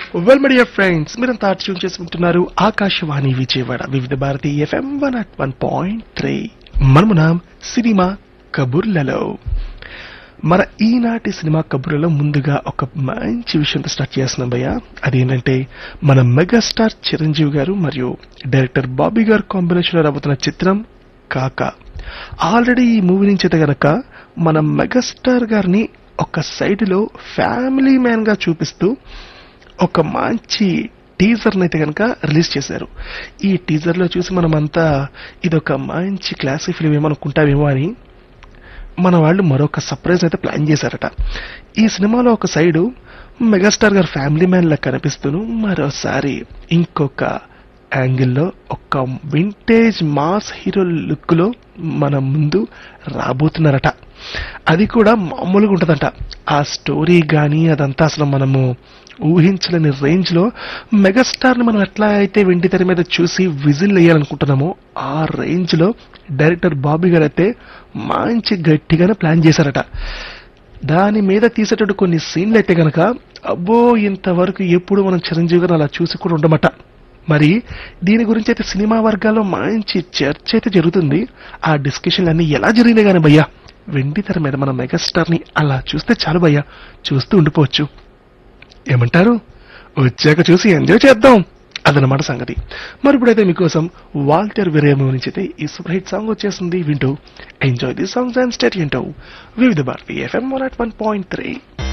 well my dear friends మీరంతా tune చేసి ఉంటున్నారు Akashvani Vijayawada Vividh Bharati F M one at one point three మనమునాం సినిమా కబుర్లలో మన ఈనాటి సినిమా కబుర్లలో ముందుగా ఒక మంచి విషయంతో స్టార్ట్ చేస్తున్నాం భయ్య అదేంటంటే మన మెగాస్టార్ చిరంజీవి గారు మరియు డైరెక్టర్ బాబీ గారు కాంబినేషన్ లో రాబోతున్న చిత్రం కాకా ఆల్రెడీ ఈ మూవీ నుంచి అయితే గనక మన మెగాస్టార్ గారిని ఒక సైడ్ లో ఫ్యామిలీ మ్యాన్ గా చూపిస్తూ ఒక మంచి టీజర్ అయితే కనుక రిలీజ్ చేశారు ఈ టీజర్ లో చూసి మనమంతా ఇదొక మంచి క్లాసిక్ ఫిలిం ఏమనుకుంటామేమో అని మన వాళ్ళు మరొక సర్ప్రైజ్ అయితే ప్లాన్ చేశారట ఈ సినిమాలో ఒక సైడు మెగాస్టార్ గారు ఫ్యామిలీ మ్యాన్ లా కనిపిస్తూను మరోసారి ఇంకొక యాంగిల్లో ఒక వింటేజ్ మాస్ హీరో లుక్ లో మన ముందు రాబోతున్నారట అది కూడా మామూలుగా ఉంటుందంట ఆ స్టోరీ గానీ అదంతా అసలు మనము ఊహించలేని రేంజ్ లో మెగాస్టార్ ని మనం ఎట్లా అయితే వెండి తెర మీద చూసి విజిల్ వేయాలనుకుంటున్నామో ఆ రేంజ్ లో డైరెక్టర్ బాబీ గారు అయితే మంచి గట్టిగానే ప్లాన్ చేశారట దాని మీద తీసేటట్టు కొన్ని సీన్లు అయితే గనక అబ్బో ఇంతవరకు ఎప్పుడు మనం చిరంజీవి గారు అలా చూసి కూడా ఉండమట మరి దీని గురించి అయితే సినిమా వర్గాల్లో మంచి చర్చ అయితే జరుగుతుంది ఆ డిస్కషన్లు అన్ని ఎలా జరిగినాయి కానీ భయ్యా వెండి తెర మీద మన మెగాస్టార్ ని అలా చూస్తే చాలు భయ్యా చూస్తూ ఉండిపోవచ్చు ఏమంటారు వచ్చాక చూసి ఎంజాయ్ చేద్దాం అదనమాట సంగతి మరి ఇప్పుడైతే మీకోసం వాల్టర్ విరేమో నుంచి అయితే ఈ సూపర్ హిట్ సాంగ్ వచ్చేసింది వింటూ enjoy the songs and state వింటూ Vividh Bharati F M one at one point three